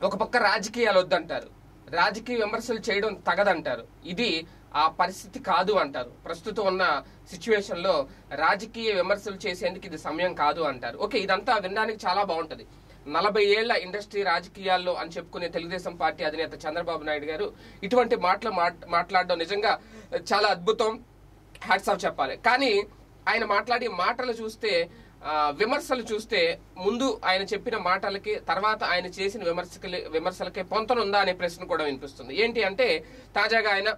ఒక పక్క రాజకీయాలు వద్దంటారు రాజకీయ విమర్శలు చేయడం తగదంటారు ఇది ఆ పరిస్థితి కాదు అంటారు ప్రస్తుతం ఉన్న సిచ్యువేషన్ లో రాజకీయ విమర్శలు చేసేందుకు ఇది సమయం కాదు అంటారు ఓకే ఇదంతా వినడానికి చాలా బాగుంటది నలభై ఏళ్ల ఇండస్ట్రీ రాజకీయాల్లో అని చెప్పుకునే తెలుగుదేశం పార్టీ అధినేత చంద్రబాబు నాయుడు గారు ఇటువంటి మాటలు మాట్- మాట్లాడడం నిజంగా చాలా అద్భుతం హ్యాట్స్ ఆఫ్ చెప్పాలి కానీ ఆయన మాట్లాడే మాటలు చూస్తే ఆ, విమర్శలు చూస్తే ముందు ఆయన చెప్పిన మాటలకి తర్వాత ఆయన చేసిన విమర్శకి విమర్శలకి పొంతనుందా అనే ప్రశ్న కూడా వినిపిస్తుంది ఏంటి అంటే తాజాగా ఆయన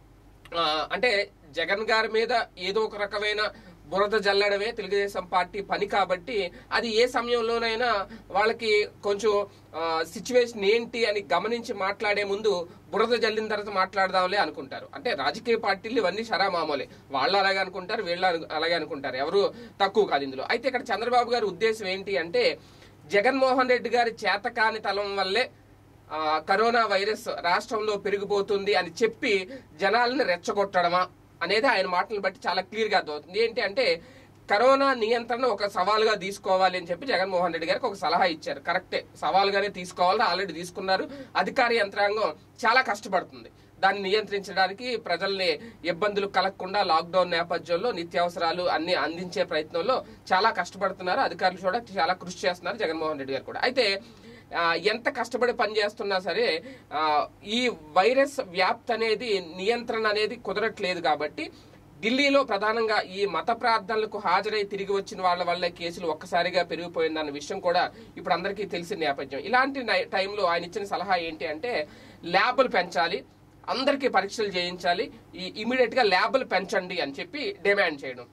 ఆ, అంటే జగన్ గారి మీద ఏదో ఒక రకమైన బురద జల్లడమే తెలుగుదేశం పార్టీ పని కాబట్టి అది ఏ సమయంలోనైనా వాళ్ళకి కొంచెం సిచ్యువేషన్ ఏంటి అని గమనించి మాట్లాడే ముందు బురద జల్లిన తర్వాత మాట్లాడదాంలే అనుకుంటారు అంటే రాజకీయ పార్టీలు ఇవన్నీ షరా మామూలే వాళ్ళు అలాగే అనుకుంటారు వీళ్ళు అను- అలాగే అనుకుంటారు ఎవరు తక్కువ కాదు ఇందులో అయితే ఇక్కడ చంద్రబాబు గారి ఉద్దేశం ఏంటి అంటే జగన్మోహన్ రెడ్డి గారి చేతకాని తలం వల్లే ఆ, కరోనా వైరస్ రాష్ట్రంలో పెరిగిపోతుంది అని చెప్పి జనాలను రెచ్చగొట్టడమా అనేది ఆయన మాటలను బట్టి చాలా క్లియర్ గా అర్థమవుతుంది ఏంటి అంటే కరోనా నియంత్రణ ఒక సవాలుగా తీసుకోవాలి అని చెప్పి జగన్మోహన్ రెడ్డి గారికి ఒక సలహా ఇచ్చారు కరెక్టే సవాలుగానే తీసుకోవాలి ఆల్రెడీ తీసుకున్నారు అధికార యంత్రాంగం చాలా కష్టపడుతుంది దాన్ని నియంత్రించడానికి ప్రజల్ని ఇబ్బందులు కలగకుండా లాక్డౌన్ నేపథ్యంలో నిత్యావసరాలు అన్ని అందించే ప్రయత్నంలో చాలా కష్టపడుతున్నారు అధికారులు కూడా చాలా కృషి చేస్తున్నారు జగన్మోహన్ రెడ్డి గారు కూడా అయితే ఆ, ఎంత కష్టపడి పనిచేస్తున్నా సరే ఆ, ఈ వైరస్ వ్యాప్తి అనేది నియంత్రణ అనేది కుదరట్లేదు కాబట్టి ఢిల్లీలో ప్రధానంగా ఈ మత ప్రార్థనలకు హాజరై తిరిగి వచ్చిన వాళ్ళ వల్ల కేసులు ఒక్కసారిగా పెరిగిపోయిందన్న విషయం కూడా ఇప్పుడు అందరికీ తెలిసిన నేపథ్యం ఇలాంటి నై- టైంలో ఆయన ఇచ్చిన సలహా ఏంటి అంటే ల్యాబులు పెంచాలి అందరికీ పరీక్షలు చేయించాలి ఈ ఇమీడియట్ గా ల్యాబులు పెంచండి అని చెప్పి డిమాండ్ చేయడం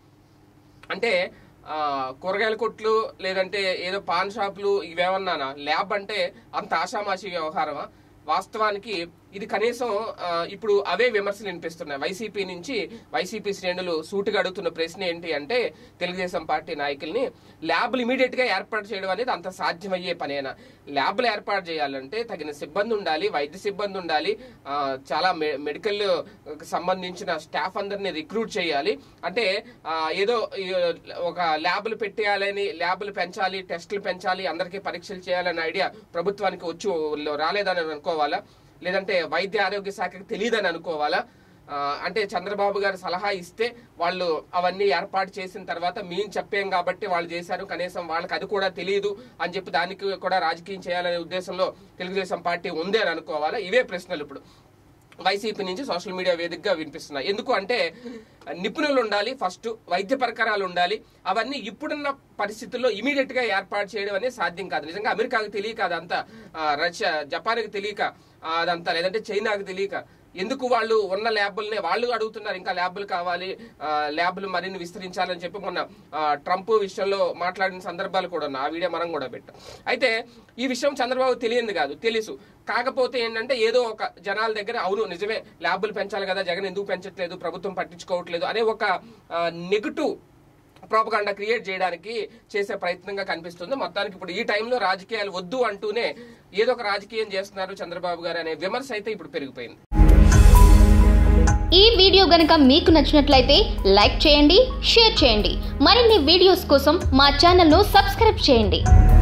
అంటే ఆ, కూరగాయల కొట్లు లేదంటే ఏదో పాన్ షాపులు ఇవేమన్నానా ల్యాబ్ అంటే అంత ఆషామాషి వ్యవహారమా వాస్తవానికి ఇది కనీసం ఆ, ఇప్పుడు అవే విమర్శలు వినిపిస్తున్నాయి వైసీపీ నుంచి వైసీపీ శ్రేణులు సూటిగా అడుగుతున్న ప్రశ్న ఏంటి అంటే తెలుగుదేశం పార్టీ నాయకుల్ని ల్యాబ్లు ఇమీడియట్ గా ఏర్పాటు చేయడం అనేది అంత సాధ్యమయ్యే పనేనా ల్యాబ్లు ఏర్పాటు చేయాలంటే తగిన సిబ్బంది ఉండాలి వైద్య సిబ్బంది ఉండాలి ఆ, చాలా మె- మెడికల్ సంబంధించిన స్టాఫ్ అందరిని రిక్రూట్ చేయాలి అంటే ఆ, ఏదో ఈ, ఒక ల్యాబ్లు పెట్టేయాలని ల్యాబ్లు పెంచాలి టెస్టులు పెంచాలి అందరికీ పరీక్షలు చేయాలనే ఐడియా ప్రభుత్వానికి వచ్చి రాలేదని అనుకోవాలా లేదంటే వైద్య ఆరోగ్య శాఖకి తెలియదని అనుకోవాలా ఆ, అంటే చంద్రబాబు గారు సలహా ఇస్తే వాళ్ళు అవన్నీ ఏర్పాటు చేసిన తర్వాత మేము చెప్పాం కాబట్టి వాళ్ళు చేశారు కనీసం వాళ్ళకి అది కూడా తెలియదు అని చెప్పి దానికి కూడా రాజకీయం చేయాలనే ఉద్దేశంలో తెలుగుదేశం పార్టీ ఉంది అని అనుకోవాలా ఇవే ప్రశ్నలు ఇప్పుడు వైసీపీ నుంచి సోషల్ మీడియా వేదికగా వినిపిస్తున్నాయి ఎందుకు అంటే నిపుణులు ఉండాలి ఫస్ట్ వైద్య పరికరాలు ఉండాలి అవన్నీ ఇప్పుడున్న పరిస్థితుల్లో ఇమీడియట్ గా ఏర్పాటు చేయడం అనేది సాధ్యం కాదు నిజంగా అమెరికాకు తెలియక అదంతా ఆ, రష్యా జపాన్కి తెలియక ఆ, అదంతా లేదంటే చైనాకు తెలియక ఎందుకు వాళ్ళు ఉన్న ల్యాబుల్ని వాళ్ళు అడుగుతున్నారు ఇంకా ల్యాబులు కావాలి ఆ, ల్యాబులు మరిన్ని విస్తరించాలని చెప్పి మొన్న ఆ, ట్రంప్ విషయంలో మాట్లాడిన సందర్భాలు కూడా ఉన్నాయి ఆ వీడియో మనం కూడా పెట్టాం అయితే ఈ విషయం చంద్రబాబు తెలియంది కాదు తెలుసు కాకపోతే ఏంటంటే ఏదో ఒక జనాల దగ్గర అవును నిజమే ల్యాబులు పెంచాలి కదా జగన్ ఎందుకు పెంచట్లేదు ప్రభుత్వం పట్టించుకోవట్లేదు అనే ఒక నెగటివ్ ప్రోపగాండా క్రియేట్ చేయడానికి చేసే ప్రయత్నంగా కనిపిస్తుంది మొత్తానికి ఇప్పుడు ఈ టైంలో రాజకీయాలు వద్దు అంటూనే ఏదో ఒక రాజకీయం చేస్తున్నారు చంద్రబాబు గారు అనే విమర్శ అయితే ఇప్పుడు పెరిగిపోయింది ఈ వీడియో గనుక మీకు నచ్చినట్లయితే లైక్ చేయండి షేర్ చేయండి మరిన్ని వీడియోస్ కోసం మా ఛానల్ను సబ్స్క్రైబ్ చేయండి